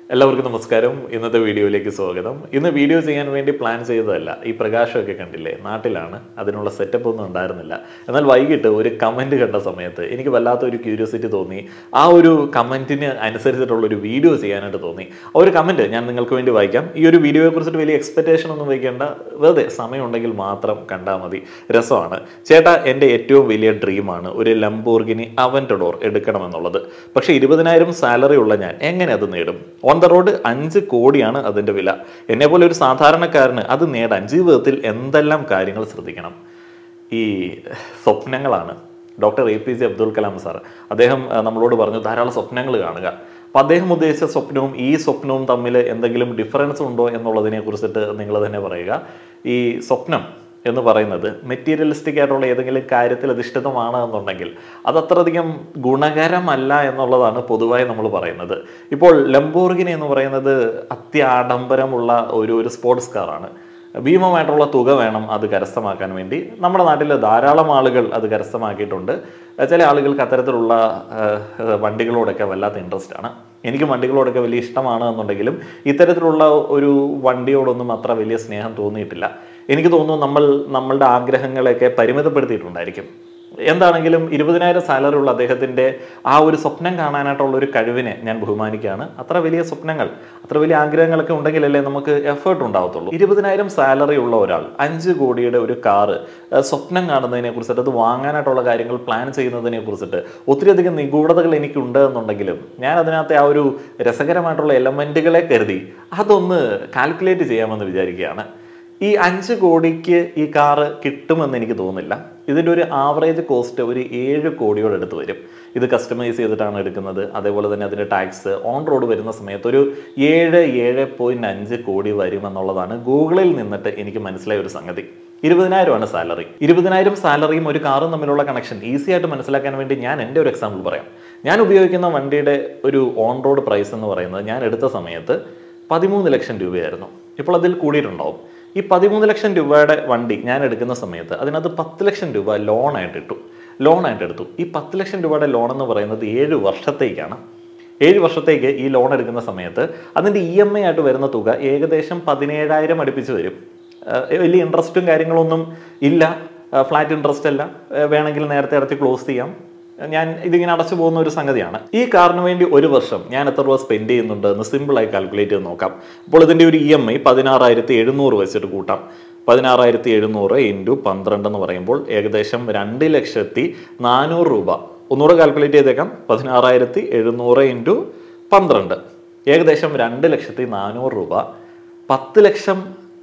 എല്ലാവർക്കും നമസ്കാരം ഇന്നത്തെ വീഡിയോയിലേക്ക് സ്വാഗതം ഇന്ന് വീഡിയോ ചെയ്യാൻ വേണ്ടി പ്ലാൻ ചെയ്തതല്ല ഈ പ്രകാശമൊക്കെ കണ്ടില്ലേ നാട്ടിലാണ് അതിനുള്ള സെറ്റപ്പ് ഒന്നും ഉണ്ടായിരുന്നില്ല എന്നാൽ വൈകിട്ട് ഒരു കമൻറ്റ് കണ്ട സമയത്ത് എനിക്ക് വല്ലാത്ത ഒരു ക്യൂരിയോസിറ്റി തോന്നി ആ ഒരു കമൻറ്റിന് അനുസരിച്ചിട്ടുള്ള ഒരു വീഡിയോ ചെയ്യാനായിട്ട് തോന്നി ആ ഒരു കമൻറ്റ് ഞാൻ നിങ്ങൾക്ക് വേണ്ടി വായിക്കാം ഈ ഒരു വീഡിയോയെ കുറിച്ചിട്ട് വലിയ എക്സ്പെക്റ്റേഷൻ ഒന്നും വയ്ക്കേണ്ട വെറുതെ സമയമുണ്ടെങ്കിൽ മാത്രം കണ്ടാൽ മതി രസമാണ് ചേട്ടാ എൻ്റെ ഏറ്റവും വലിയ ഡ്രീമാണ് ഒരു ലംബോർഗിനി അവൻറ്റഡോർ എടുക്കണമെന്നുള്ളത് പക്ഷേ ഇരുപതിനായിരം സാലറി ഉള്ള ഞാൻ എങ്ങനെ അത് നേടും ഓൺ ദ റോഡ് അഞ്ച് കോടിയാണ് അതിൻ്റെ വില എന്നെ പോലെ ഒരു സാധാരണക്കാരന് അത് നേടാൻ ജീവിതത്തിൽ എന്തെല്ലാം കാര്യങ്ങൾ ശ്രദ്ധിക്കണം ഈ സ്വപ്നങ്ങളാണ് doctor A P J Abdul Kalam sir അദ്ദേഹം ആ, നമ്മളോട് പറഞ്ഞു ധാരാളം സ്വപ്നങ്ങൾ കാണുക അപ്പോൾ അദ്ദേഹം ഉദ്ദേശിച്ച സ്വപ്നവും ഈ സ്വപ്നവും തമ്മിൽ എന്തെങ്കിലും ഡിഫറൻസ് ഉണ്ടോ എന്നുള്ളതിനെ കുറിച്ചിട്ട് നിങ്ങൾ തന്നെ പറയുക ഈ സ്വപ്നം എന്ന് പറയുന്നത് മെറ്റീരിയലിസ്റ്റിക് ആയിട്ടുള്ള ഏതെങ്കിലും കാര്യത്തിൽ അധിഷ്ഠിതമാണ് എന്നുണ്ടെങ്കിൽ അത് അത്രയധികം ഗുണകരമല്ല എന്നുള്ളതാണ് പൊതുവായി നമ്മൾ പറയുന്നത് ഇപ്പോൾ ലംബോർഗിനി എന്ന് പറയുന്നത് അത്യാഡംബരമുള്ള ഒരു ഒരു സ്പോർട്സ് കാറാണ് ഭീമമായിട്ടുള്ള തുക വേണം അത് കരസ്ഥമാക്കാൻ വേണ്ടി നമ്മുടെ നാട്ടിൽ ധാരാളം ആളുകൾ അത് കരസ്ഥമാക്കിയിട്ടുണ്ട് ചില ആളുകൾക്ക് അത്തരത്തിലുള്ള ആ, വണ്ടികളോടൊക്കെ വല്ലാത്ത ഇൻട്രസ്റ്റ് ആണ് എനിക്ക് വണ്ടികളോടൊക്കെ വലിയ ഇഷ്ടമാണ് എന്നുണ്ടെങ്കിലും ഇത്തരത്തിലുള്ള ഒരു വണ്ടിയോടൊന്നും അത്ര വലിയ സ്നേഹം തോന്നിയിട്ടില്ല എനിക്ക് തോന്നുന്നു നമ്മൾ നമ്മളുടെ ആഗ്രഹങ്ങളെയൊക്കെ പരിമിതപ്പെടുത്തിയിട്ടുണ്ടായിരിക്കും എന്താണെങ്കിലും ഇരുപതിനായിരം സാലറി ഉള്ള അദ്ദേഹത്തിൻ്റെ ആ ഒരു സ്വപ്നം കാണാനായിട്ടുള്ള ഒരു കഴിവിനെ ഞാൻ ബഹുമാനിക്കുകയാണ് അത്ര വലിയ സ്വപ്നങ്ങൾ അത്ര വലിയ ആഗ്രഹങ്ങളൊക്കെ ഉണ്ടെങ്കിലല്ലേ നമുക്ക് എഫേർട്ട് ഉണ്ടാവത്തുള്ളൂ ഇരുപതിനായിരം സാലറി ഉള്ള ഒരാൾ അഞ്ച് കോടിയുടെ ഒരു കാറ് ഏഹ്, സ്വപ്നം കാണുന്നതിനെ കുറിച്ചിട്ട് അത് വാങ്ങാനായിട്ടുള്ള കാര്യങ്ങൾ പ്ലാൻ ചെയ്യുന്നതിനെ കുറിച്ചിട്ട് ഒത്തിരിയധികം നിഗൂഢതകൾ എനിക്കുണ്ട് എന്നുണ്ടെങ്കിലും ഞാൻ അതിനകത്തെ ആ ഒരു രസകരമായിട്ടുള്ള എലമെൻറ്റുകളെ കരുതി അതൊന്ന് കാൽക്കുലേറ്റ് ചെയ്യാമെന്ന് വിചാരിക്കുകയാണ് ഈ അഞ്ച് കോടിക്ക് ഈ കാറ് കിട്ടുമെന്ന് എനിക്ക് തോന്നുന്നില്ല ഇതിൻ്റെ ഒരു ആവറേജ് കോസ്റ്റ് ഒരു ഏഴ് കോടിയോട് അടുത്ത് വരും ഇത് കസ്റ്റമൈസ് ചെയ്തിട്ടാണ് എടുക്കുന്നത് അതേപോലെ തന്നെ അതിൻ്റെ ടാക്സ് ഓൺ റോഡ് വരുന്ന സമയത്ത് ഒരു ഏഴ് ഏഴ് പോയിൻറ്റ് അഞ്ച് കോടി വരുമെന്നുള്ളതാണ് ഗൂഗിളിൽ നിന്നിട്ട് എനിക്ക് മനസ്സിലായ ഒരു സംഗതി ഇരുപതിനായിരമാണ് സാലറി ഇരുപതിനായിരം സാലറിയും ഒരു കാറും തമ്മിലുള്ള കണക്ഷൻ ഈസി ആയിട്ട് മനസ്സിലാക്കാൻ വേണ്ടി ഞാൻ എൻ്റെ ഒരു എക്സാമ്പിൾ പറയാം ഞാൻ ഉപയോഗിക്കുന്ന വണ്ടിയുടെ ഒരു ഓൺ റോഡ് പ്രൈസ് എന്ന് പറയുന്നത് ഞാൻ എടുത്ത സമയത്ത് പതിമൂന്ന് ലക്ഷം രൂപയായിരുന്നു ഇപ്പോൾ അതിൽ കൂടിയിട്ടുണ്ടാവും ഈ പതിമൂന്ന് ലക്ഷം രൂപയുടെ വണ്ടി ഞാൻ എടുക്കുന്ന സമയത്ത് അതിനകത്ത് പത്ത് ലക്ഷം രൂപ ലോണായിട്ട് ഇട്ടു ലോണായിട്ട് എടുത്തു ഈ പത്ത് ലക്ഷം രൂപയുടെ ലോൺ എന്ന് പറയുന്നത് ഏഴ് വർഷത്തേക്കാണ് ഏഴ് വർഷത്തേക്ക് ഈ ലോൺ എടുക്കുന്ന സമയത്ത് അതിൻ്റെ ഇ എം ഐ ആയിട്ട് വരുന്ന തുക ഏകദേശം പതിനേഴായിരം അടുപ്പിച്ച് വരും ഏഹ് വലിയ ഇൻട്രസ്റ്റും കാര്യങ്ങളൊന്നും ഇല്ല ഫ്ലാറ്റ് ഇൻട്രസ്റ്റ് അല്ല ഏഹ് വേണമെങ്കിൽ നേരത്തെ അടുത്ത് ക്ലോസ് ചെയ്യാം ഞാൻ ഇതിങ്ങനെ അടച്ചു പോകുന്ന ഒരു സംഗതിയാണ് ഈ കാറിന് വേണ്ടി ഒരു വർഷം ഞാൻ എത്ര രൂപ സ്പെൻഡ് ചെയ്യുന്നുണ്ട് എന്ന് സിമ്പിളായി കാൽക്കുലേറ്റ് ചെയ്ത് നോക്കാം അപ്പോൾ ഇതിൻ്റെ ഒരു ഇ എം ഐ പതിനാറായിരത്തി എഴുന്നൂറ് വെച്ചിട്ട് കൂട്ടാം പതിനാറായിരത്തി എഴുന്നൂറ് ഇൻറ്റു പന്ത്രണ്ട് എന്ന് പറയുമ്പോൾ ഏകദേശം രണ്ട് ലക്ഷത്തി നാനൂറ് രൂപ ഒന്നുകൂടെ കാൽക്കുലേറ്റ് ചെയ്തേക്കാം പതിനാറായിരത്തി എഴുന്നൂറ് ഇൻറ്റു പന്ത്രണ്ട് ഏകദേശം രണ്ട് ലക്ഷത്തി നാനൂറ് രൂപ പത്ത് ലക്ഷം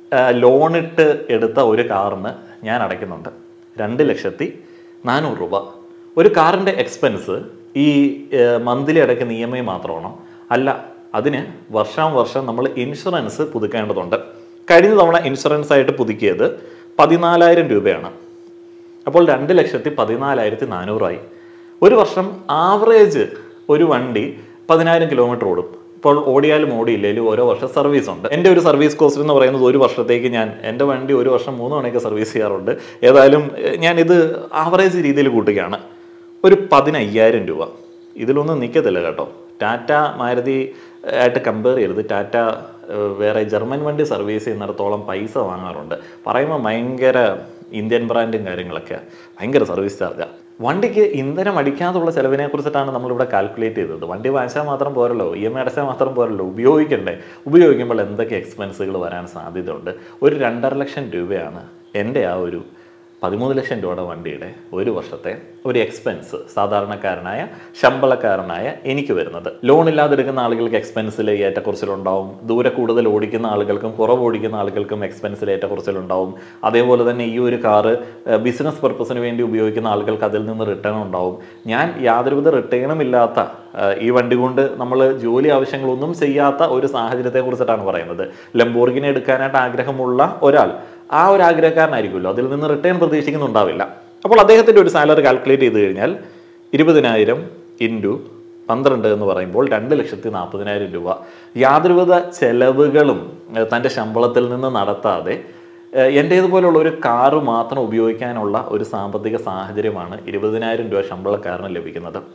ലോണിട്ട് എടുത്ത ഒരു കാറിന് ഞാൻ അടയ്ക്കുന്നുണ്ട് രണ്ട് ലക്ഷത്തി നാനൂറ് രൂപ ഒരു കാറിൻ്റെ എക്സ്പെൻസ് ഈ മന്ത്ലി അടയ്ക്കുന്ന ഇ എം ഐ മാത്രമാണോ അല്ല അതിന് വർഷം വർഷം നമ്മൾ ഇൻഷുറൻസ് പുതുക്കേണ്ടതുണ്ട് കഴിഞ്ഞ തവണ ഇൻഷുറൻസ് ആയിട്ട് പുതുക്കിയത് പതിനാലായിരം രൂപയാണ് അപ്പോൾ രണ്ട് ലക്ഷത്തി പതിനാലായിരത്തി നാനൂറായി ഒരു വർഷം ആവറേജ് ഒരു വണ്ടി പതിനായിരം കിലോമീറ്റർ ഓടും ഇപ്പോൾ ഓടിയാലും ഓടിയില്ലേലും ഓരോ വർഷം സർവീസ് ഉണ്ട് എൻ്റെ ഒരു സർവീസ് കോസ്റ്റ് എന്ന് പറയുന്നത് ഒരു വർഷത്തേക്ക് ഞാൻ എൻ്റെ വണ്ടി ഒരു വർഷം മൂന്ന് മണിയൊക്കെ സർവീസ് ചെയ്യാറുണ്ട് ഏതായാലും ഏഹ്, ഞാനിത് ആവറേജ് രീതിയിൽ കൂട്ടുകയാണ് ഒരു പതിനയ്യായിരം രൂപ ഇതിലൊന്നും നിൽക്കത്തില്ല കേട്ടോ ടാറ്റ മാരുതി ഏഹ്, ആയിട്ട് കമ്പയർ ചെയ്യരുത് ടാറ്റ ഏഹ്, വേറെ ജർമ്മൻ വണ്ടി സർവീസ് ചെയ്യുന്നിടത്തോളം പൈസ വാങ്ങാറുണ്ട് പറയുമ്പോൾ ഭയങ്കര ഇന്ത്യൻ ബ്രാൻഡും കാര്യങ്ങളൊക്കെ ഭയങ്കര സർവീസ് ചാർജാണ് വണ്ടിക്ക് ഇന്ധനം അടിക്കാതുള്ള ചെലവിനെ കുറിച്ചിട്ടാണ് നമ്മളിവിടെ കാൽക്കുലേറ്റ് ചെയ്തത് വണ്ടി വാങ്ങിച്ചാൽ മാത്രം പോരല്ലോ ഇ എം ഐ അടച്ചാൽ മാത്രം പോരല്ലോ ഉപയോഗിക്കണ്ടേ ഉപയോഗിക്കുമ്പോൾ എന്തൊക്കെ എക്സ്പെൻസുകൾ വരാൻ സാധ്യതയുണ്ട് ഒരു രണ്ടര ലക്ഷം രൂപയാണ് എൻ്റെ ആ ഒരു പതിമൂന്ന് ലക്ഷം രൂപയുടെ വണ്ടിയുടെ ഒരു വർഷത്തെ ഒരു എക്സ്പെൻസ് സാധാരണക്കാരനായ ശമ്പളക്കാരനായ എനിക്ക് വരുന്നത് ലോൺ ഇല്ലാതെ എടുക്കുന്ന ആളുകൾക്ക് എക്സ്പെൻസിൽ ഏറ്റക്കുറച്ചിലുണ്ടാവും ദൂരെ കൂടുതൽ ഓടിക്കുന്ന ആളുകൾക്കും കുറവ് ഓടിക്കുന്ന ആളുകൾക്കും എക്സ്പെൻസിൽ ഏറ്റക്കുറച്ചിലുണ്ടാവും അതേപോലെ തന്നെ ഈ ഒരു കാറ് ബിസിനസ് പർപ്പസിന് വേണ്ടി ഉപയോഗിക്കുന്ന ആളുകൾക്ക് അതിൽ നിന്ന് റിട്ടേൺ ഉണ്ടാവും ഞാൻ യാതൊരുവിധ റിട്ടേണും ഇല്ലാത്ത ഏഹ്, ഈ വണ്ടി കൊണ്ട് നമ്മൾ ജോലി ആവശ്യങ്ങളൊന്നും ചെയ്യാത്ത ഒരു സാഹചര്യത്തെ കുറിച്ചിട്ടാണ് പറയുന്നത് ലംബോർഗിനെ എടുക്കാനായിട്ട് ആഗ്രഹമുള്ള ഒരാൾ ആ ഒരു ആഗ്രഹക്കാരനായിരിക്കുമല്ലോ അതിൽ നിന്ന് റിട്ടേൺ പ്രതീക്ഷിക്കുന്നുണ്ടാവില്ല അപ്പോൾ അദ്ദേഹത്തിൻ്റെ ഒരു സാലറി കാൽക്കുലേറ്റ് ചെയ്ത് കഴിഞ്ഞാൽ ഇരുപതിനായിരം ഇൻറ്റു പന്ത്രണ്ട് എന്ന് പറയുമ്പോൾ രണ്ട് ലക്ഷത്തി നാൽപ്പതിനായിരം രൂപ യാതൊരുവിധ ചെലവുകളും ഏഹ്, തൻ്റെ ശമ്പളത്തിൽ നിന്ന് നടത്താതെ ഏഹ്, എൻ്റേതുപോലുള്ള ഒരു കാറ് മാത്രം ഉപയോഗിക്കാനുള്ള ഒരു സാമ്പത്തിക സാഹചര്യമാണ് ഇരുപതിനായിരം രൂപ ശമ്പളക്കാരന് ലഭിക്കുന്നത്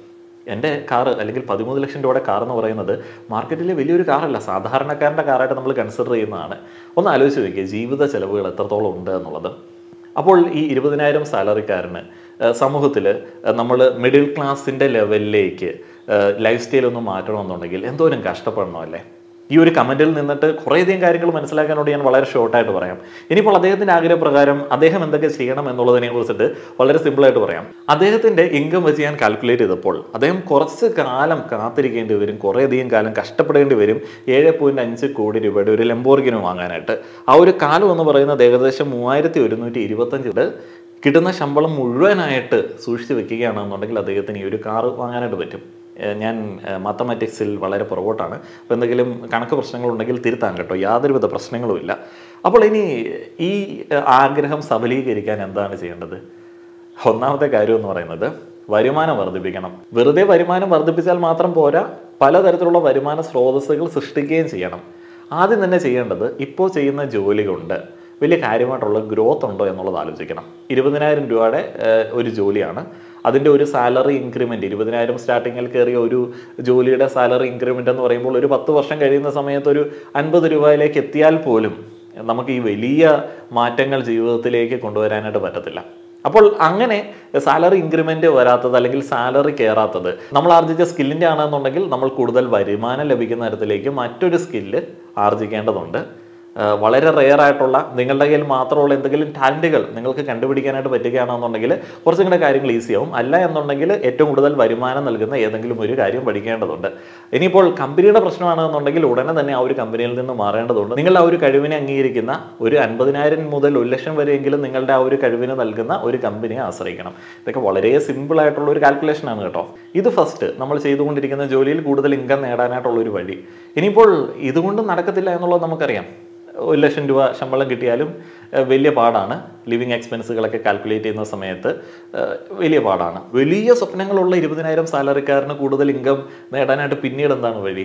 എൻ്റെ കാറ് അല്ലെങ്കിൽ പതിമൂന്ന് ലക്ഷം രൂപയുടെ കാർ എന്ന് പറയുന്നത് മാർക്കറ്റിലെ വലിയൊരു കാറല്ല സാധാരണക്കാരൻ്റെ കാറായിട്ട് നമ്മൾ കൺസിഡർ ചെയ്യുന്നതാണ് ഒന്ന് ആലോചിച്ച് നോക്കിയേ ജീവിത ചെലവുകൾ എത്രത്തോളം ഉണ്ട് എന്നുള്ളത് അപ്പോൾ ഈ ഇരുപതിനായിരം സാലറിക്കാരന് സമൂഹത്തിൽ നമ്മൾ മിഡിൽ ക്ലാസിൻ്റെ ലെവലിലേക്ക് ലൈഫ് സ്റ്റൈൽ ഒന്ന് മാറ്റണമെന്നുണ്ടെങ്കിൽ എന്തോരം കഷ്ടപ്പെടണം അല്ലേ ഈ ഒരു കമൻറ്റിൽ നിന്നിട്ട് കുറേയധികം കാര്യങ്ങൾ മനസ്സിലാക്കാനോട് ഞാൻ വളരെ ഷോർട്ടായിട്ട് പറയാം ഇനിയിപ്പോൾ അദ്ദേഹത്തിൻ്റെ ആഗ്രഹപ്രകാരം അദ്ദേഹം എന്തൊക്കെ ചെയ്യണം എന്നുള്ളതിനെ കുറിച്ചിട്ട് വളരെ സിമ്പിളായിട്ട് പറയാം അദ്ദേഹത്തിൻ്റെ ഇൻകം വെച്ച് ഞാൻ കാൽക്കുലേറ്റ് ചെയ്തപ്പോൾ അദ്ദേഹം കുറച്ച് കാലം കാത്തിരിക്കേണ്ടി വരും കുറേയധികം കാലം കഷ്ടപ്പെടേണ്ടി വരും ഏഴ് പോയിൻറ്റ് അഞ്ച് കോടി രൂപയുടെ ഒരു ലംബോർഗിന് വാങ്ങാനായിട്ട് ആ ഒരു കാലം എന്ന് പറയുന്നത് ഏകദേശം മൂവായിരത്തി ഒരുന്നൂറ്റി ഇരുപത്തഞ്ചില് കിട്ടുന്ന ശമ്പളം മുഴുവനായിട്ട് സൂക്ഷിച്ച് വെക്കുകയാണെന്നുണ്ടെങ്കിൽ അദ്ദേഹത്തിന് ഈ ഒരു കാറ് വാങ്ങാനായിട്ട് പറ്റും ഏഹ് ഞാൻ മാത്തമാറ്റിക്സിൽ വളരെ പുറകോട്ടാണ് അപ്പോൾ എന്തെങ്കിലും കണക്ക് പ്രശ്നങ്ങളുണ്ടെങ്കിൽ തിരുത്താൻ കേട്ടോ യാതൊരുവിധ പ്രശ്നങ്ങളുമില്ല അപ്പോൾ ഇനി ഈ ഏഹ് ആഗ്രഹം സബലീകരിക്കാൻ എന്താണ് ചെയ്യേണ്ടത് ഒന്നാമത്തെ കാര്യം എന്ന് പറയുന്നത് വരുമാനം വർദ്ധിപ്പിക്കണം വെറുതെ വരുമാനം വർദ്ധിപ്പിച്ചാൽ മാത്രം പോരാ പലതരത്തിലുള്ള വരുമാന സ്രോതസ്സുകൾ സൃഷ്ടിക്കുകയും ചെയ്യണം ആദ്യം തന്നെ ചെയ്യേണ്ടത് ഇപ്പോൾ ചെയ്യുന്ന ജോലി കൊണ്ട് വലിയ കാര്യമായിട്ടുള്ള ഗ്രോത്ത് ഉണ്ടോ എന്നുള്ളത് ആലോചിക്കണം ഇരുപതിനായിരം രൂപയുടെ ഏഹ്, ഒരു ജോലിയാണ് അതിൻ്റെ ഒരു സാലറി ഇൻക്രിമെൻറ്റ് ഇരുപതിനായിരം സ്റ്റാർട്ടിങ്ങിൽ കയറിയ ഒരു ജോലിയുടെ സാലറി ഇൻക്രിമെൻ്റ് എന്ന് പറയുമ്പോൾ ഒരു പത്ത് വർഷം കഴിയുന്ന സമയത്ത് ഒരു അൻപത് രൂപയിലേക്ക് എത്തിയാൽ പോലും നമുക്ക് ഈ വലിയ മാറ്റങ്ങൾ ജീവിതത്തിലേക്ക് കൊണ്ടുവരാനായിട്ട് പറ്റത്തില്ല അപ്പോൾ അങ്ങനെ സാലറി ഇൻക്രിമെന്റ് വരാത്തത് അല്ലെങ്കിൽ സാലറി കയറാത്തത് നമ്മൾ ആർജിച്ച സ്കില്ലിൻ്റെ ആണെന്നുണ്ടെങ്കിൽ നമ്മൾ കൂടുതൽ വരുമാനം ലഭിക്കുന്ന തരത്തിലേക്ക് മറ്റൊരു സ്കില്ല് ആർജിക്കേണ്ടതുണ്ട് ആ, വളരെ റെയർ ആയിട്ടുള്ള നിങ്ങളുടെ കയ്യിൽ മാത്രമുള്ള എന്തെങ്കിലും ടാലൻറ്റുകൾ നിങ്ങൾക്ക് കണ്ടുപിടിക്കാനായിട്ട് പറ്റുകയാണെന്നുണ്ടെങ്കിൽ കുറച്ചും കൂടെ കാര്യങ്ങൾ ഈസിയാവും അല്ല എന്നുണ്ടെങ്കിൽ ഏറ്റവും കൂടുതൽ വരുമാനം നൽകുന്ന ഏതെങ്കിലും ഒരു കാര്യം പഠിക്കേണ്ടതുണ്ട് ഇനിയിപ്പോൾ കമ്പനിയുടെ പ്രശ്നമാണെന്നുണ്ടെങ്കിൽ ഉടനെ തന്നെ ആ ഒരു കമ്പനിയിൽ നിന്ന് മാറേണ്ടതുണ്ട് നിങ്ങളുടെ ആ ഒരു കഴിവിനെ അംഗീകരിക്കുന്ന ഒരു അൻപതിനായിരം മുതൽ ഒരു ലക്ഷം വരെയെങ്കിലും നിങ്ങളുടെ ആ ഒരു കഴിവിന് നൽകുന്ന ഒരു കമ്പനിയെ ആശ്രയിക്കണം ഇതൊക്കെ വളരെ സിമ്പിൾ ആയിട്ടുള്ള ഒരു കാൽക്കുലേഷൻ ആണ് കേട്ടോ ഇത് ഫസ്റ്റ് നമ്മൾ ചെയ്തുകൊണ്ടിരിക്കുന്ന ജോലിയിൽ കൂടുതൽ ഇൻകം നേടാനായിട്ടുള്ള ഒരു വഴി ഇനിയിപ്പോൾ ഇതുകൊണ്ട് നടക്കത്തില്ല എന്നുള്ളത് നമുക്കറിയാം ഒരു ലക്ഷം രൂപ ശമ്പളം കിട്ടിയാലും ഏഹ്, വലിയ പാടാണ് ലിവിങ് എക്സ്പെൻസുകളൊക്കെ കാൽക്കുലേറ്റ് ചെയ്യുന്ന സമയത്ത് ഏഹ്, വലിയ പാടാണ് വലിയ സ്വപ്നങ്ങളുള്ള ഇരുപതിനായിരം സാലറിക്കാരന് കൂടുതൽ ഇൻകം നേടാനായിട്ട് പിന്നീട് എന്താണ് വഴി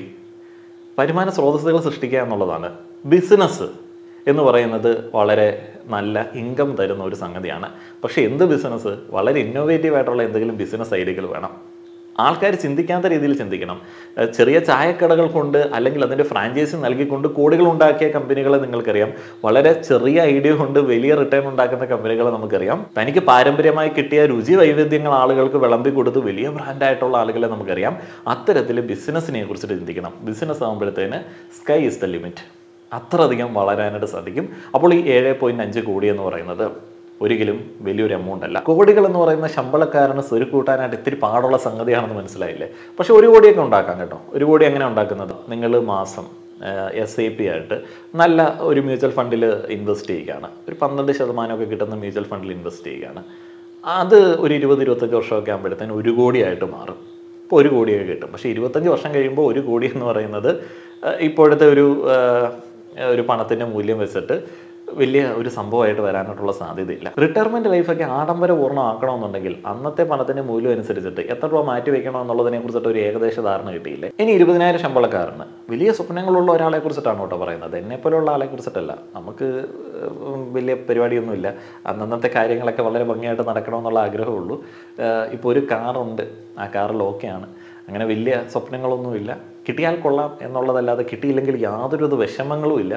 വരുമാന സ്രോതസ്സുകൾ സൃഷ്ടിക്കുക എന്നുള്ളതാണ് ബിസിനസ് എന്ന് പറയുന്നത് വളരെ നല്ല ഇൻകം തരുന്ന ഒരു സംഗതിയാണ് പക്ഷേ എന്ത് ബിസിനസ് വളരെ ഇന്നോവേറ്റീവ് ആയിട്ടുള്ള എന്തെങ്കിലും ബിസിനസ് ഐഡിയകൾ വേണം ആൾക്കാർ ചിന്തിക്കാത്ത രീതിയിൽ ചിന്തിക്കണം ഏഹ് ചെറിയ ചായക്കടകൾ കൊണ്ട് അല്ലെങ്കിൽ അതിൻ്റെ ഫ്രാഞ്ചൈസി നൽകിക്കൊണ്ട് കോടികൾ ഉണ്ടാക്കിയ കമ്പനികളെ നിങ്ങൾക്കറിയാം വളരെ ചെറിയ ഐഡിയ കൊണ്ട് വലിയ റിട്ടേൺ ഉണ്ടാക്കുന്ന കമ്പനികളെ നമുക്കറിയാം തനിക്ക് പാരമ്പര്യമായി കിട്ടിയ രുചി വൈവിധ്യങ്ങൾ ആളുകൾക്ക് വിളമ്പി കൊടുത്ത് വലിയ ബ്രാൻഡായിട്ടുള്ള ആളുകളെ നമുക്കറിയാം അത്തരത്തിൽ ബിസിനസ്സിനെ കുറിച്ചിട്ട് ചിന്തിക്കണം ബിസിനസ് ആകുമ്പോഴത്തേന് സ്കൈ ഇസ് ദ ലിമിറ്റ് അത്രയധികം വളരാനായിട്ട് സാധിക്കും അപ്പോൾ ഈ ഏഴ് പോയിന്റ് അഞ്ച് കോടി എന്ന് പറയുന്നത് ഒരിക്കലും വലിയൊരു എമൗണ്ട് അല്ല കോടികൾ എന്ന് പറയുന്ന ശമ്പളക്കാരന് സ്വരു കൂട്ടാനായിട്ട് ഇത്തിരി പാടുള്ള സംഗതിയാണെന്ന് മനസ്സിലായില്ലേ പക്ഷെ ഒരു കോടിയൊക്കെ ഉണ്ടാക്കാം കേട്ടോ ഒരു കോടി എങ്ങനെ ഉണ്ടാക്കുന്നത് നിങ്ങൾ മാസം എസ് ഐ പി ആയിട്ട് നല്ല ഒരു മ്യൂച്വൽ ഫണ്ടിൽ ഇൻവെസ്റ്റ് ചെയ്യുകയാണ് ഒരു പന്ത്രണ്ട് ശതമാനമൊക്കെ കിട്ടുന്ന മ്യൂച്വൽ ഫണ്ടിൽ ഇൻവെസ്റ്റ് ചെയ്യുകയാണ് അത് ഒരു ഇരുപത് ഇരുപത്തഞ്ച് വർഷമൊക്കെ ആകുമ്പോഴത്തേന് ഒരു കോടിയായിട്ട് മാറും ഇപ്പോൾ ഒരു കോടിയൊക്കെ കിട്ടും പക്ഷേ ഇരുപത്തഞ്ച് വർഷം കഴിയുമ്പോൾ ഒരു കോടി എന്ന് പറയുന്നത് ഏഹ്, ഇപ്പോഴത്തെ ഒരു ഏഹ്, ഒരു പണത്തിൻ്റെ മൂല്യം വെച്ചിട്ട് വലിയ ഒരു സംഭവമായിട്ട് വരാനായിട്ടുള്ള സാധ്യതയില്ല റിട്ടയർമെന്റ് ലൈഫൊക്കെ ആഡംബര പൂർണ്ണമാക്കണമെന്നുണ്ടെങ്കിൽ അന്നത്തെ പണത്തിന്റെ മൂല്യം അനുസരിച്ചിട്ട് എത്ര രൂപ മാറ്റി വെക്കണം എന്നുള്ളതിനെ കുറിച്ചിട്ട് ഒരു ഏകദേശ ധാരണ കിട്ടിയില്ലേ ഇനി ഇരുപതിനായിരം ശമ്പളക്കാരന് വലിയ സ്വപ്നങ്ങളുള്ള ഒരാളെ കുറിച്ചിട്ടാണ് കേട്ടോ പറയുന്നത് എന്നെ പോലെയുള്ള ആളെ കുറിച്ചിട്ടല്ല നമുക്ക് ഉം, വലിയ പരിപാടിയൊന്നുമില്ല അന്നന്നത്തെ കാര്യങ്ങളൊക്കെ വളരെ ഭംഗിയായിട്ട് നടക്കണമെന്നുള്ള ആഗ്രഹമുള്ളൂ ഇപ്പോൾ ഒരു കാറുണ്ട് ആ കാറിൽ ഓക്കെയാണ് അങ്ങനെ വലിയ സ്വപ്നങ്ങളൊന്നുമില്ല കിട്ടിയാൽ കൊള്ളാം എന്നുള്ളതല്ലാതെ കിട്ടിയില്ലെങ്കിൽ യാതൊരു വിഷമങ്ങളും ഇല്ല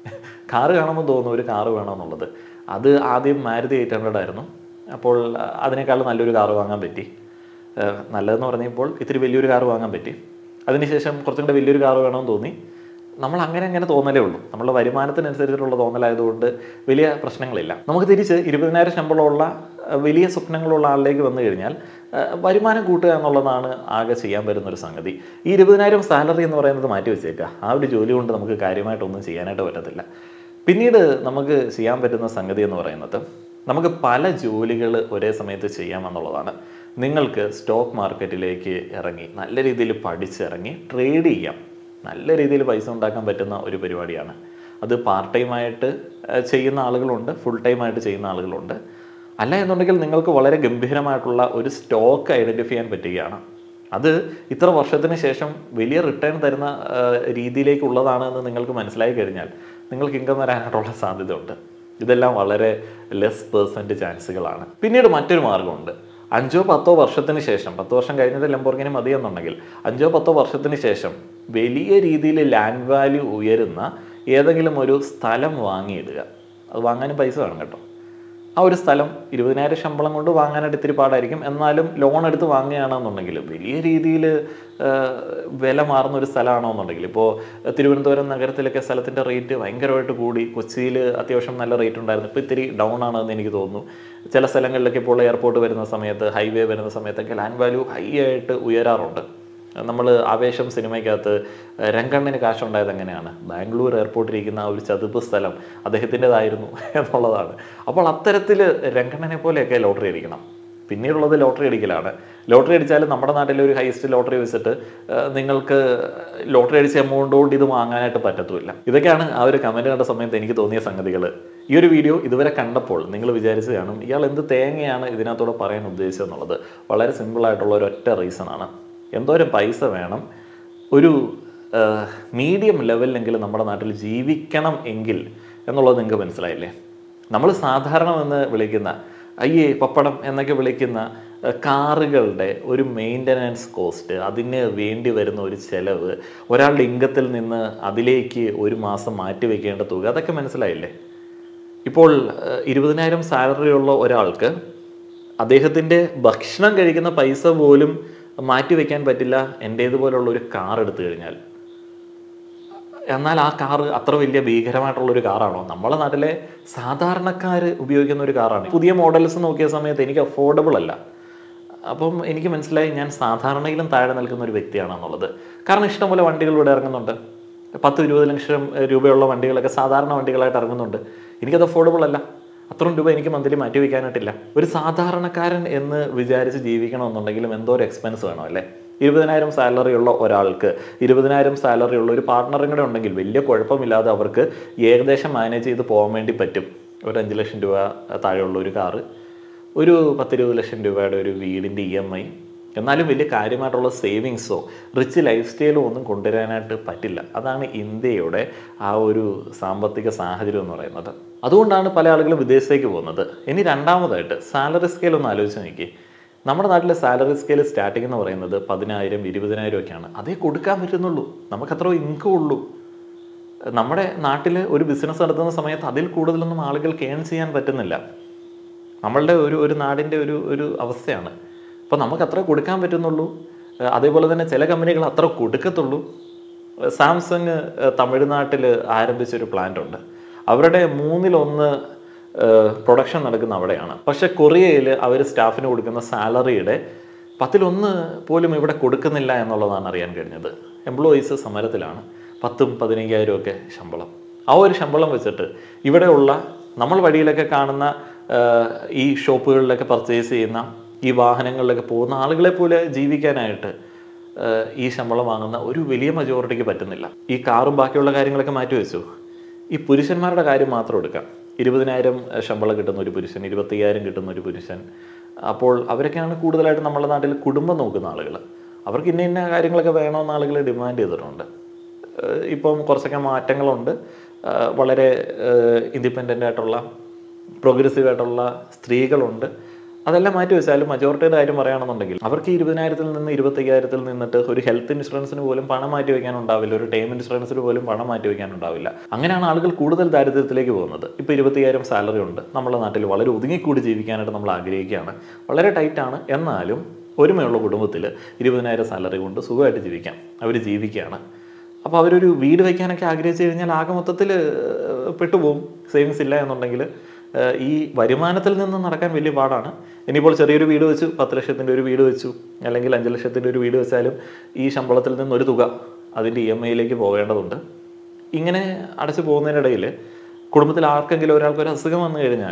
കാറ് കാണുമ്പോൾ തോന്നുന്നു ഒരു കാറ് വേണമെന്നുള്ളത് അത് ആദ്യം മാരുതി എയ്റ്റ് ഹൺഡ്രഡ് ആയിരുന്നു അപ്പോൾ ആ, അതിനേക്കാൾ നല്ലൊരു കാറ് വാങ്ങാൻ പറ്റി ഏഹ്, നല്ലതെന്ന് പറഞ്ഞപ്പോൾ ഇത്തിരി വലിയൊരു കാറ് വാങ്ങാൻ പറ്റി അതിനുശേഷം കുറച്ചും കൂടെ വലിയൊരു കാറ് വേണമെന്ന് തോന്നി നമ്മൾ അങ്ങനെ അങ്ങനെ തോന്നലേ ഉള്ളൂ നമ്മളുടെ വരുമാനത്തിനനുസരിച്ചിട്ടുള്ള തോന്നലായതുകൊണ്ട് വലിയ പ്രശ്നങ്ങളില്ല നമുക്ക് തിരിച്ച് ഇരുപതിനായിരം ശമ്പളമുള്ള അഹ് വലിയ സ്വപ്നങ്ങളുള്ള ആളിലേക്ക് വന്നു കഴിഞ്ഞാൽ അഹ് വരുമാനം കൂട്ടുക എന്നുള്ളതാണ് ആകെ ചെയ്യാൻ പറ്റുന്ന ഒരു സംഗതി ഈ ഇരുപതിനായിരം സാലറി എന്ന് പറയുന്നത് മാറ്റി വെച്ചേക്കുക ആ ഒരു ജോലി കൊണ്ട് നമുക്ക് കാര്യമായിട്ടൊന്നും ചെയ്യാനായിട്ട് പറ്റത്തില്ല പിന്നീട് നമുക്ക് ചെയ്യാൻ പറ്റുന്ന സംഗതി എന്ന് പറയുന്നത് നമുക്ക് പല ജോലികൾ ഒരേ സമയത്ത് ചെയ്യാമെന്നുള്ളതാണ് നിങ്ങൾക്ക് സ്റ്റോക്ക് മാർക്കറ്റിലേക്ക് ഇറങ്ങി നല്ല രീതിയിൽ പഠിച്ചിറങ്ങി ട്രേഡ് ചെയ്യാം നല്ല രീതിയിൽ പൈസ ഉണ്ടാക്കാൻ പറ്റുന്ന ഒരു പരിപാടിയാണ് അത് പാർട്ട് ടൈമായിട്ട് ചെയ്യുന്ന ആളുകളുണ്ട് ഫുൾ ടൈമായിട്ട് ചെയ്യുന്ന ആളുകളുണ്ട് അല്ല എന്നുണ്ടെങ്കിൽ നിങ്ങൾക്ക് വളരെ ഗംഭീരമായിട്ടുള്ള ഒരു സ്റ്റോക്ക് ഐഡൻറ്റിഫൈ ചെയ്യാൻ പറ്റുകയാണ് അത് ഇത്ര വർഷത്തിന് ശേഷം വലിയ റിട്ടേൺ തരുന്ന ആ, രീതിയിലേക്കുള്ളതാണ് എന്ന് നിങ്ങൾക്ക് മനസ്സിലായി കഴിഞ്ഞാൽ നിങ്ങൾക്ക് ഇൻകം വരാനായിട്ടുള്ള സാധ്യതയുണ്ട് ഇതെല്ലാം വളരെ ലെസ് പേഴ്സൻറ്റ് ചാൻസുകളാണ് പിന്നീട് മറ്റൊരു മാർഗമുണ്ട് അഞ്ചോ പത്തോ വർഷത്തിന് ശേഷം പത്ത് വർഷം കഴിഞ്ഞിട്ട് ലംബോർഗിനി മതിയെന്നുണ്ടെങ്കിൽ അഞ്ചോ പത്തോ വർഷത്തിന് ശേഷം വലിയ രീതിയിൽ ലാൻഡ് വാല്യൂ ഉയരുന്ന ഏതെങ്കിലും ഒരു സ്ഥലം വാങ്ങിയിടുക അത് വാങ്ങാനും പൈസ വേണം കേട്ടോ ആ ഒരു സ്ഥലം ഇരുപതിനായിരം ശമ്പളം കൊണ്ട് വാങ്ങാനായിട്ട് ഇത്തിരി പാടായിരിക്കും എന്നാലും ലോൺ എടുത്ത് വാങ്ങുകയാണെന്നുണ്ടെങ്കിൽ വലിയ രീതിയിൽ വില മാറുന്ന ഒരു സ്ഥലമാണെന്നുണ്ടെങ്കിൽ ഇപ്പോൾ തിരുവനന്തപുരം നഗരത്തിലൊക്കെ സ്ഥലത്തിൻ്റെ റേറ്റ് ഭയങ്കരമായിട്ട് കൂടി കൊച്ചിയിൽ അത്യാവശ്യം നല്ല റേറ്റ് ഉണ്ടായിരുന്നു ഇപ്പോൾ ഇത്തിരി ഡൗൺ ആണെന്ന് എനിക്ക് തോന്നുന്നു ചില സ്ഥലങ്ങളിലൊക്കെ ഇപ്പോൾ എയർപോർട്ട് വരുന്ന സമയത്ത് ഹൈവേ വരുന്ന സമയത്തൊക്കെ ലാൻഡ് വാല്യൂ ഹൈ ആയിട്ട് ഉയരാറുണ്ട് നമ്മൾ ആവേശം സിനിമയ്ക്കകത്ത് രംഗണ്ണന് കാശുണ്ടായത് എങ്ങനെയാണ് ബാംഗ്ലൂർ എയർപോർട്ടിൽ ഇരിക്കുന്ന ആ ഒരു ചതുപ്പ് സ്ഥലം അദ്ദേഹത്തിൻ്റെതായിരുന്നു എന്നുള്ളതാണ് അപ്പോൾ അത്തരത്തിൽ രംഗണ്ണനെ പോലെയൊക്കെ ലോട്ടറി അടിക്കണം പിന്നീടുള്ളത് ലോട്ടറി അടിക്കലാണ് ലോട്ടറി അടിച്ചാൽ നമ്മുടെ നാട്ടിലെ ഒരു ഹൈസ്റ്റ് ലോട്ടറി വെച്ചിട്ട് ആ, നിങ്ങൾക്ക് ലോട്ടറി അടിച്ച എമൗണ്ട് കൊണ്ട് ഇത് വാങ്ങാനായിട്ട് പറ്റത്തുമില്ല ഇതൊക്കെയാണ് ആ ഒരു കമൻറ്റ് കണ്ട സമയത്ത് എനിക്ക് തോന്നിയ സംഗതികൾ ഈ ഒരു വീഡിയോ ഇതുവരെ കണ്ടപ്പോൾ നിങ്ങൾ വിചാരിച്ച് കാണും ഇയാൾ എന്ത് തേങ്ങയാണ് ഇതിനകത്തൂടെ പറയാൻ ഉദ്ദേശിച്ചതെന്നുള്ളത് വളരെ സിമ്പിളായിട്ടുള്ള ഒരു ഒറ്റ റീസണാണ് എന്തോരം പൈസ വേണം ഒരു മീഡിയം ലെവലിലെങ്കിലും നമ്മുടെ നാട്ടിൽ ജീവിക്കണം എങ്കിൽ എന്നുള്ളത് നിങ്ങൾക്ക് മനസ്സിലായില്ലേ നമ്മൾ സാധാരണ എന്ന് വിളിക്കുന്ന അയ്യേ പപ്പടം എന്നൊക്കെ വിളിക്കുന്ന ഏഹ്, കാറുകളുടെ ഒരു മെയിൻ്റനൻസ് കോസ്റ്റ് അതിന് വേണ്ടി വരുന്ന ഒരു ചെലവ് ഒരാളുടെ ഇംഗത്തിൽ നിന്ന് അതിലേക്ക് ഒരു മാസം മാറ്റി വെക്കേണ്ട തുക അതൊക്കെ മനസ്സിലായില്ലേ ഇപ്പോൾ ഏഹ്, ഇരുപതിനായിരം സാലറി ഉള്ള ഒരാൾക്ക് അദ്ദേഹത്തിൻ്റെ ഭക്ഷണം കഴിക്കുന്ന പൈസ പോലും മാറ്റി വെക്കാൻ പറ്റില്ല എൻ്റേതുപോലുള്ള ഒരു കാർ എടുത്തു കഴിഞ്ഞാൽ എന്നാൽ ആ കാറ് അത്ര വലിയ ഭീകരമായിട്ടുള്ള ഒരു കാറാണോ നമ്മളെ നാട്ടിലെ സാധാരണക്കാർ ഉപയോഗിക്കുന്ന ഒരു കാറാണ് പുതിയ മോഡൽസ് നോക്കിയ സമയത്ത് എനിക്ക് അഫോർഡബിൾ അല്ല അപ്പം എനിക്ക് മനസ്സിലായി ഞാൻ സാധാരണയിലും താഴെ നിൽക്കുന്ന ഒരു വ്യക്തിയാണെന്നുള്ളത് കാരണം ഇഷ്ടംപോലെ വണ്ടികൾ ഇവിടെ ഇറങ്ങുന്നുണ്ട് പത്ത് ഇരുപത് ലക്ഷം രൂപയുള്ള വണ്ടികളൊക്കെ സാധാരണ വണ്ടികളായിട്ട് ഇറങ്ങുന്നുണ്ട് എനിക്കത് അഫോർഡബിൾ അല്ല അത്രയും രൂപ എനിക്ക് മന്ത്ലി മാറ്റി വയ്ക്കാനായിട്ടില്ല ഒരു സാധാരണക്കാരൻ എന്ന് വിചാരിച്ച് ജീവിക്കണമെന്നുണ്ടെങ്കിലും എന്തോ ഒരു എക്സ്പെൻസ് വേണം അല്ലേ ഇരുപതിനായിരം സാലറി ഉള്ള ഒരാൾക്ക് ഇരുപതിനായിരം സാലറി ഉള്ള ഒരു പാർട്ട്ണറും കൂടെ ഉണ്ടെങ്കിൽ വലിയ കുഴപ്പമില്ലാതെ അവർക്ക് ഏകദേശം മാനേജ് ചെയ്ത് പോകാൻ വേണ്ടി പറ്റും ഒരു അഞ്ച് ലക്ഷം രൂപ താഴെയുള്ള ഒരു കാറ് ഒരു പത്തിരുപത് ലക്ഷം രൂപയുടെ ഒരു വീടിൻ്റെ ഇ എം ഐ എന്നാലും വലിയ കാര്യമായിട്ടുള്ള സേവിങ്സോ റിച്ച് ലൈഫ് സ്റ്റൈലോ ഒന്നും കൊണ്ടുവരാനായിട്ട് പറ്റില്ല അതാണ് ഇന്ത്യയുടെ ആ ഒരു സാമ്പത്തിക സാഹചര്യം എന്ന് പറയുന്നത് അതുകൊണ്ടാണ് പല ആളുകളും വിദേശത്തേക്ക് പോകുന്നത് ഇനി രണ്ടാമതായിട്ട് സാലറി സ്കെയിൽ ഒന്ന് ആലോചിച്ച് നോക്കി നമ്മുടെ നാട്ടിലെ സാലറി സ്കെയിൽ സ്റ്റാർട്ടിംഗ് എന്ന് പറയുന്നത് പതിനായിരം ഇരുപതിനായിരം ഒക്കെയാണ് അതേ കൊടുക്കാൻ പറ്റുന്നുള്ളൂ നമുക്ക് അത്ര ഇൻകം ഉള്ളൂ നമ്മുടെ നാട്ടിൽ ഒരു ബിസിനസ് നടത്തുന്ന സമയത്ത് അതിൽ കൂടുതലൊന്നും ആളുകൾക്ക് ഏൺ ചെയ്യാൻ പറ്റുന്നില്ല നമ്മളുടെ ഒരു ഒരു നാടിൻ്റെ ഒരു ഒരു അവസ്ഥയാണ് അപ്പോൾ നമുക്ക് അത്ര കൊടുക്കാൻ പറ്റുന്നുള്ളൂ ഏഹ് അതേപോലെ തന്നെ ചില കമ്പനികൾ അത്ര കൊടുക്കത്തുള്ളൂ ഏഹ് സാംസങ് ഏഹ് തമിഴ്നാട്ടിൽ ആരംഭിച്ചൊരു പ്ലാന്റ് ഉണ്ട് അവരുടെ മൂന്നിലൊന്ന് പ്രൊഡക്ഷൻ നടക്കുന്ന അവിടെയാണ് പക്ഷെ കൊറിയയിൽ അവർ സ്റ്റാഫിന് കൊടുക്കുന്ന സാലറിയുടെ പത്തിലൊന്ന് പോലും ഇവിടെ കൊടുക്കുന്നില്ല എന്നുള്ളതാണ് അറിയാൻ കഴിഞ്ഞത് എംപ്ലോയീസ് സമരത്തിലാണ് പത്തും പതിനയ്യായിരം ഒക്കെ ശമ്പളം ആ ഒരു ശമ്പളം വെച്ചിട്ട് ഇവിടെയുള്ള നമ്മൾ വഴിയിലൊക്കെ കാണുന്ന ആ, ഈ ഷോപ്പുകളിലൊക്കെ പർച്ചേസ് ചെയ്യുന്ന ഈ വാഹനങ്ങളിലൊക്കെ പോകുന്ന ആളുകളെ പോലെ ജീവിക്കാനായിട്ട് ആ, ഈ ശമ്പളം വാങ്ങുന്ന ഒരു വലിയ മജോറിറ്റിക്ക് പറ്റുന്നില്ല ഈ കാറും ബാക്കിയുള്ള കാര്യങ്ങളൊക്കെ മാറ്റി വെച്ചു ഈ പുരുഷന്മാരുടെ കാര്യം മാത്രം എടുക്കാം ഇരുപതിനായിരം ശമ്പളം കിട്ടുന്ന ഒരു പുരുഷൻ ഇരുപത്തയ്യായിരം കിട്ടുന്ന ഒരു പുരുഷൻ അപ്പോൾ അവരൊക്കെയാണ് കൂടുതലായിട്ട് നമ്മുടെ നാട്ടിൽ കുടുംബം നോക്കുന്ന ആളുകൾ അവർക്ക് ഇന്ന ഇന്ന കാര്യങ്ങളൊക്കെ വേണമെന്ന് ആളുകൾ ഡിമാൻഡ് ചെയ്തിട്ടുണ്ട് ഏഹ് ഇപ്പം കുറച്ചൊക്കെ മാറ്റങ്ങളുണ്ട് ഏഹ് വളരെ ഇൻഡിപെൻഡൻ്റ് ആയിട്ടുള്ള പ്രോഗ്രസീവ് ആയിട്ടുള്ള സ്ത്രീകളുണ്ട് അതെല്ലാം മാറ്റി വെച്ചാലും മജോറിറ്റിയുടെ കാര്യം പറയുകയാണെന്നുണ്ടെങ്കിൽ അവർക്ക് ഇരുപതിനായിരത്തിൽ നിന്ന് ഇരുപത്തയ്യായിരത്തിൽ നിന്നിട്ട് ഒരു ഹെൽത്ത് ഇൻഷുറൻസിന് പോലും പണം മാറ്റി വെക്കാൻ ഉണ്ടാവില്ല ഒരു ടേം ഇൻഷുറൻസിന് പോലും പണം മാറ്റി വെക്കാൻ ഉണ്ടാവില്ല അങ്ങനെയാണ് ആളുകൾ കൂടുതൽ ദാരിദ്ര്യത്തിലേക്ക് പോകുന്നത് ഇപ്പോൾ ഇരുപത്തയ്യായിരം സാലറി ഉണ്ട് നമ്മുടെ നാട്ടിൽ വളരെ ഒതുങ്ങിക്കൂടി ജീവിക്കാനായിട്ട് നമ്മൾ ആഗ്രഹിക്കുകയാണ് വളരെ ടൈറ്റാണ് എന്നാലും ഒരുമയുള്ള കുടുംബത്തിൽ ഇരുപതിനായിരം സാലറി കൊണ്ട് സുഖമായിട്ട് ജീവിക്കാം അവർ ജീവിക്കുകയാണ് അപ്പോൾ അവരൊരു വീട് വയ്ക്കാനൊക്കെ ആഗ്രഹിച്ചു കഴിഞ്ഞാൽ ആകെ മൊത്തത്തിൽ പെട്ടുപോകും സേവിങ്സ് ഇല്ല എന്നുണ്ടെങ്കിൽ ഏഹ് ഈ വരുമാനത്തിൽ നിന്ന് നടക്കാൻ വലിയ പാടാണ് ഇനിയിപ്പോൾ ചെറിയൊരു വീട് വെച്ചു പത്ത് ലക്ഷത്തിൻ്റെ ഒരു വീട് വെച്ചു അല്ലെങ്കിൽ അഞ്ച് ലക്ഷത്തിൻ്റെ ഒരു വീട് വെച്ചാലും ഈ ശമ്പളത്തിൽ നിന്ന് ഒരു തുക അതിൻ്റെ ഇ എം ഐയിലേക്ക് പോകേണ്ടതുണ്ട് ഇങ്ങനെ അടച്ചു പോകുന്നതിനിടയിൽ കുടുംബത്തിൽ ആർക്കെങ്കിലും ഒരാൾക്ക് ഒരു അസുഖം വന്നു കഴിഞ്ഞാൽ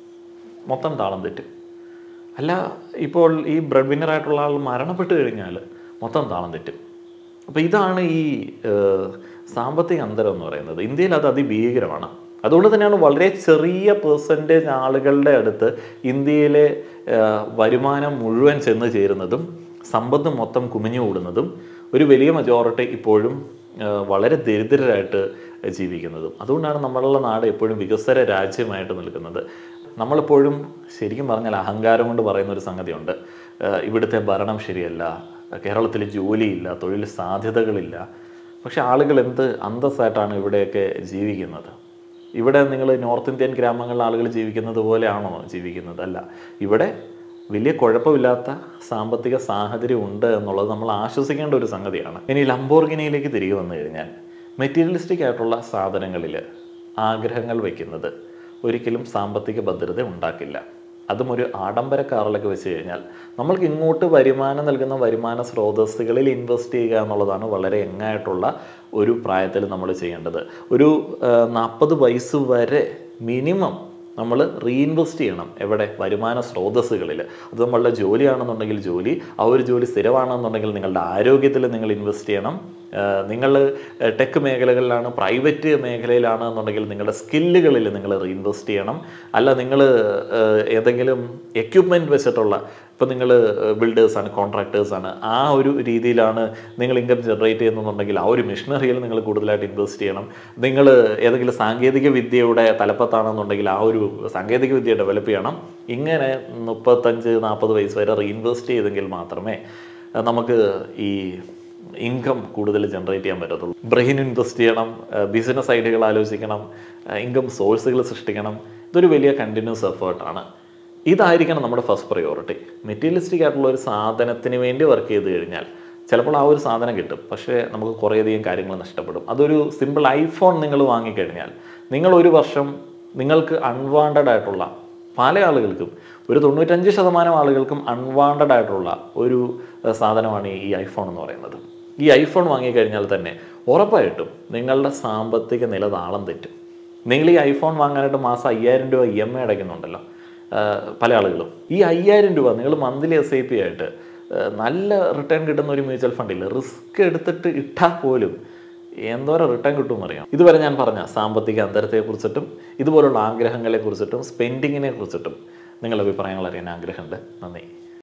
മൊത്തം താളം തെറ്റും അല്ല ഇപ്പോൾ ഈ ബ്രെഡ് വിന്നറായിട്ടുള്ള ആൾ മരണപ്പെട്ട് കഴിഞ്ഞാൽ മൊത്തം താളം തെറ്റും അപ്പോൾ ഇതാണ് ഈ ഏഹ്, സാമ്പത്തിക അന്തരം എന്ന് പറയുന്നത് ഇന്ത്യയിൽ അത് അതിഭീകരമാണ് അതുകൊണ്ട് തന്നെയാണ് വളരെ ചെറിയ പേഴ്സൻറ്റേജ് ആളുകളുടെ അടുത്ത് ഇന്ത്യയിലെ ഏഹ്, വരുമാനം മുഴുവൻ ചെന്ന് ചേരുന്നതും സമ്പത്ത് മൊത്തം കുമിഞ്ഞു കൂടുന്നതും ഒരു വലിയ മജോറിറ്റി ഇപ്പോഴും ഏഹ്, വളരെ ദരിദ്രരായിട്ട് ജീവിക്കുന്നതും അതുകൊണ്ടാണ് നമ്മളുടെ നാട് എപ്പോഴും വികസ്വര രാജ്യമായിട്ട് നിൽക്കുന്നത് നമ്മളെപ്പോഴും ശരിക്കും പറഞ്ഞാൽ അഹങ്കാരം കൊണ്ട് പറയുന്ന ഒരു സംഗതിയുണ്ട് ഏഹ് ഇവിടുത്തെ ഭരണം ശരിയല്ല കേരളത്തിൽ ജോലിയില്ല തൊഴിൽ സാധ്യതകളില്ല പക്ഷെ ആളുകൾ എന്ത് അന്തസ്സായിട്ടാണ് ഇവിടെയൊക്കെ ജീവിക്കുന്നത് ഇവിടെ നിങ്ങൾ നോർത്ത് ഇന്ത്യൻ ഗ്രാമങ്ങളിലെ ആളുകൾ ജീവിക്കുന്നത് പോലെയാണോ ജീവിക്കുന്നത് അല്ല ഇവിടെ വലിയ കുഴപ്പമില്ലാത്ത സാമ്പത്തിക സാഹചര്യം ഉണ്ട് എന്നുള്ളത് നമ്മൾ ആശ്വസിക്കേണ്ട ഒരു സംഗതിയാണ് ഇനി ലംബോർഗിനിയിലേക്ക് തിരികെ വന്നു കഴിഞ്ഞാൽ മെറ്റീരിയലിസ്റ്റിക് ആയിട്ടുള്ള സാധനങ്ങളിൽ ആഗ്രഹങ്ങൾ വയ്ക്കുന്നത് ഒരിക്കലും സാമ്പത്തിക ഭദ്രത ഉണ്ടാക്കില്ല അതും ഒരു ആഡംബര കാറിലൊക്കെ വെച്ച് കഴിഞ്ഞാൽ നമ്മൾക്ക് ഇങ്ങോട്ട് വരുമാനം നൽകുന്ന വരുമാന സ്രോതസ്സുകളിൽ ഇൻവെസ്റ്റ് ചെയ്യുക എന്നുള്ളതാണ് വളരെ യങ്ങായിട്ടുള്ള ഒരു പ്രായത്തിൽ നമ്മൾ ചെയ്യേണ്ടത് ഒരു നാൽപ്പത് വയസ്സ് വരെ മിനിമം നമ്മൾ റീഇൻവെസ്റ്റ് ചെയ്യണം എവിടെ വരുമാന സ്രോതസ്സുകളിൽ അത് നമ്മളുടെ ജോലിയാണെന്നുണ്ടെങ്കിൽ ജോലി ആ ഒരു ജോലി സ്ഥിരമാണെന്നുണ്ടെങ്കിൽ നിങ്ങളുടെ ആരോഗ്യത്തിൽ നിങ്ങൾ ഇൻവെസ്റ്റ് ചെയ്യണം നിങ്ങൾ ടെക് മേഖലകളിലാണ് പ്രൈവറ്റ് മേഖലയിലാണ് എന്നുണ്ടെങ്കിൽ നിങ്ങളുടെ സ്കില്ലുകളിൽ നിങ്ങൾ റീഇൻവെസ്റ്റ് ചെയ്യണം അല്ല നിങ്ങൾ ഏതെങ്കിലും എക്യുപ്മെൻറ്റ് വെച്ചിട്ടുള്ള ഇപ്പോൾ നിങ്ങൾ ബിൽഡേഴ്സാണ് കോൺട്രാക്ടേഴ്സാണ് ആ ഒരു രീതിയിലാണ് നിങ്ങൾ ഇൻകം ജനറേറ്റ് ചെയ്യുന്നുണ്ടെങ്കിൽ ആ ഒരു മെഷീനറിയിൽ നിങ്ങൾ കൂടുതലായിട്ട് ഇൻവെസ്റ്റ് ചെയ്യണം നിങ്ങൾ ഏതെങ്കിലും സാങ്കേതിക വിദ്യയുടെ തലപ്പത്താണെന്നുണ്ടെങ്കിൽ ആ ഒരു സാങ്കേതിക വിദ്യ ഡെവലപ്പ് ചെയ്യണം ഇങ്ങനെ മുപ്പത്തഞ്ച് നാൽപ്പത് വയസ്സ് വരെ റീഇൻവെസ്റ്റ് ചെയ്തെങ്കിൽ മാത്രമേ അഹ് നമുക്ക് ഈ ഇൻകം കൂടുതൽ ജനറേറ്റ് ചെയ്യാൻ പറ്റത്തുള്ളൂ ബ്രെയിൻ ഇൻവെസ്റ്റ് ചെയ്യണം ബിസിനസ് ഐഡിയകൾ ആലോചിക്കണം ഇൻകം സോഴ്സുകൾ സൃഷ്ടിക്കണം ഇതൊരു വലിയ കണ്ടിന്യൂസ് എഫേർട്ടാണ് ഇതായിരിക്കണം നമ്മുടെ ഫസ്റ്റ് പ്രയോറിറ്റി മെറ്റീരിയലിസ്റ്റിക് ആയിട്ടുള്ള ഒരു സാധനത്തിന് വേണ്ടി വർക്ക് ചെയ്ത് കഴിഞ്ഞാൽ ചിലപ്പോൾ ആ ഒരു സാധനം കിട്ടും പക്ഷേ നമുക്ക് കുറേയധികം കാര്യങ്ങൾ നഷ്ടപ്പെടും അതൊരു സിമ്പിൾ ഐഫോൺ നിങ്ങൾ വാങ്ങിക്കഴിഞ്ഞാൽ നിങ്ങൾ ഒരു വർഷം നിങ്ങൾക്ക് അൺവാണ്ടഡ് ആയിട്ടുള്ള പല ആളുകൾക്കും ഒരു തൊണ്ണൂറ്റഞ്ച് ശതമാനം ആളുകൾക്കും അൺവാണ്ടഡ് ആയിട്ടുള്ള ഒരു ഏഹ്, സാധനമാണ് ഈ ഐഫോൺ എന്ന് പറയുന്നത് ഈ ഐഫോൺ വാങ്ങിക്കഴിഞ്ഞാൽ തന്നെ ഉറപ്പായിട്ടും നിങ്ങളുടെ സാമ്പത്തിക നില താളം തെറ്റും നിങ്ങൾ ഈ ഐഫോൺ വാങ്ങാനായിട്ട് മാസം അയ്യായിരം രൂപ ഇ എം ഐ അടയ്ക്കുന്നുണ്ടല്ലോ ആഹ് പല ആളുകളും ഈ അയ്യായിരം രൂപ നിങ്ങൾ മന്ത്ലി എസ് ഐ പി ആയിട്ട് ആഹ് നല്ല റിട്ടേൺ കിട്ടുന്ന ഒരു മ്യൂച്വൽ ഫണ്ടിൽ റിസ്ക് എടുത്തിട്ട് ഇട്ടാൽ പോലും എന്തോരം റിട്ടേൺ കിട്ടുമെന്നറിയാം ഇതുവരെ ഞാൻ പറഞ്ഞ സാമ്പത്തിക അന്തരത്തെക്കുറിച്ചിട്ടും ഇതുപോലുള്ള ആഗ്രഹങ്ങളെക്കുറിച്ചിട്ടും സ്പെൻഡിങ്ങിനെ കുറിച്ചിട്ടും നിങ്ങളുടെ അഭിപ്രായങ്ങൾ അറിയാൻ ആഗ്രഹമുണ്ട് നന്ദി